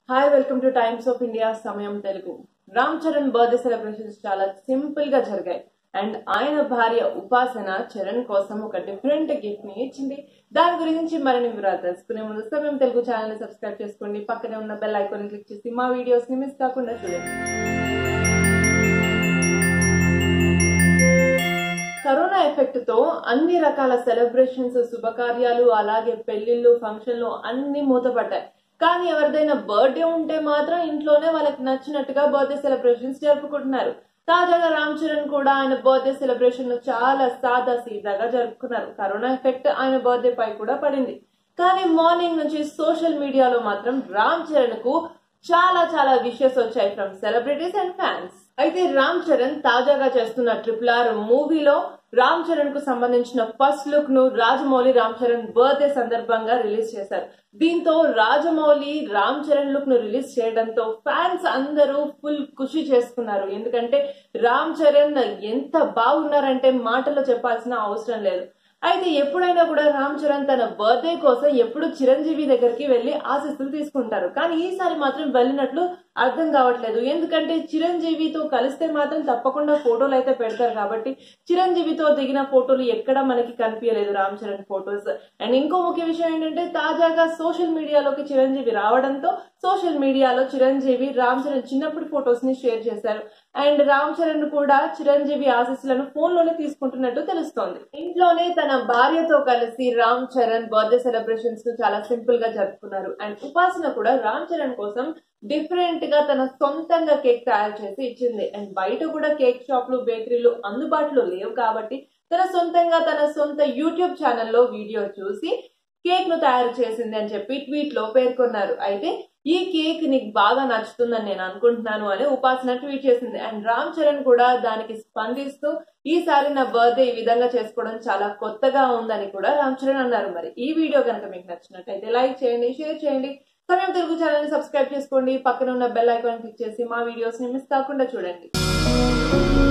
hi welcome to Times of India Samayam Telugu Ram Charan birthday celebrations చాలా simple గా జరిగాయి అండ్ ఆయన భార్య ఉపాసన చరణ్ కోసం ఒక డిఫరెంట్ గిఫ్ట్ ని ఇచ్చింది దాని గురించి మరిన్ని వివరాలు తెలుసుకునే ముందు సమయం తెలుగు ఛానల్ ని సబ్స్క్రైబ్ చేసుకోండి పక్కనే ఉన్న బెల్ ఐకాన్ క్లిక్ చేసి మా వీడియోస్ ని మిస్ కాకుండా చూడండి కరోనా ఎఫెక్ట్ తో అన్ని రకాల సెలబ్రేషన్స్ శుభకార్యాలు అలాగే పెళ్లిళ్ళు ఫంక్షన్లు అన్ని మూతపడ్డాయి కానీ ఎవరిదైనా బర్త్డే ఉంటే మాత్రం ఇంట్లోనే వాళ్ళకి నచ్చినట్టుగా బర్త్డే సెలబ్రేషన్స్ జరుపుకుంటున్నారు తాజాగా రామ్ చరణ్ కూడా ఆయన బర్త్డే సెలబ్రేషన్ చాలా సాదా సీదాగా జరుపుకున్నారు కరోనా ఎఫెక్ట్ ఆయన బర్త్డే పై కూడా పడింది కానీ మార్నింగ్ నుంచి సోషల్ మీడియాలో మాత్రం రామ్ చరణ్ కు చాలా చాలా విషయస్ వచ్చాయి ఫ్రమ్ సెలబ్రిటీస్ అండ్ ఫ్యాన్స్ అయితే రామ్ చరణ్ తాజాగా చేస్తున్న ట్రిపుల్ ఆర్ మూవీలో రామ్ చరణ్ కు సంబంధించిన ఫస్ట్ లుక్ ను రాజమౌళి రామ్ చరణ్ బర్త్డే సందర్భంగా రిలీజ్ చేశారు దీంతో రాజమౌళి రామ్ చరణ్ లుక్ ను రిలీజ్ చేయడంతో ఫ్యాన్స్ అందరూ ఫుల్ ఖుషి చేసుకున్నారు ఎందుకంటే రామ్ చరణ్ ఎంత బాగున్నారంటే మాటల్లో చెప్పాల్సిన అవసరం లేదు అయితే ఎప్పుడైనా కూడా రామ్ చరణ్ తన బర్త్డే కోసం ఎప్పుడు చిరంజీవి దగ్గరికి వెళ్లి ఆశీస్సులు తీసుకుంటారు కానీ ఈసారి మాత్రం వెళ్ళినట్లు అర్థం కావట్లేదు ఎందుకంటే చిరంజీవితో కలిస్తే మాత్రం తప్పకుండా ఫోటోలు అయితే పెడతారు కాబట్టి చిరంజీవితో దిగిన ఫోటోలు ఎక్కడ మనకి కనిపించలేదు రామ్ చరణ్ ఫోటోస్ అండ్ ఇంకో ముఖ్య విషయం ఏంటంటే తాజాగా సోషల్ మీడియాలోకి చిరంజీవి రావడంతో సోషల్ మీడియాలో చిరంజీవి రామ్ చరణ్ చిన్నప్పటి ఫొటోస్ ని షేర్ చేశారు అండ్ రామ్ చరణ్ కూడా చిరంజీవి ఆశీస్సులను ఫోన్ లోనే తీసుకుంటున్నట్టు తెలుస్తోంది ఇంట్లోనే తన భార్యతో కలిసి రామ్ చరణ్ బర్త్డే సెలబ్రేషన్స్ ను చాలా సింపుల్ గా జరుపుకున్నారు అండ్ ఉపాసన కూడా రామ్ చరణ్ కోసం డిఫరెంట్ గా తన సొంతంగా కేక్ తయారు చేసి ఇచ్చింది అండ్ బయట కూడా కేక్ షాప్లు బేకరీలు అందుబాటులో లేవు కాబట్టి తన సొంతంగా తన సొంత యూట్యూబ్ ఛానల్లో వీడియో చూసి కేక్ ను తయారు చేసింది అని చెప్పి ట్వీట్ లో పేర్కొన్నారు అయితే ఈ కేక్ నీకు బాగా నచ్చుతుందని నేను అనుకుంటున్నాను అని ఉపాసన ట్వీట్ చేసింది అండ్ రామ్ చరణ్ కూడా దానికి స్పందిస్తూ ఈసారి నా బర్త్డే ఈ విధంగా చేసుకోవడం చాలా కొత్తగా ఉందని కూడా రామ్ చరణ్ అన్నారు మరి ఈ వీడియో కనుక మీకు నచ్చినట్లయితే లైక్ చేయండి షేర్ చేయండి సమయం తెలుగు ఛానల్ ని సబ్స్క్రైబ్ చేసుకోండి పక్కన ఉన్న బెల్ ఐకాన్ క్లిక్ చేసి మా వీడియోస్ ని మిస్ కాకుండా చూడండి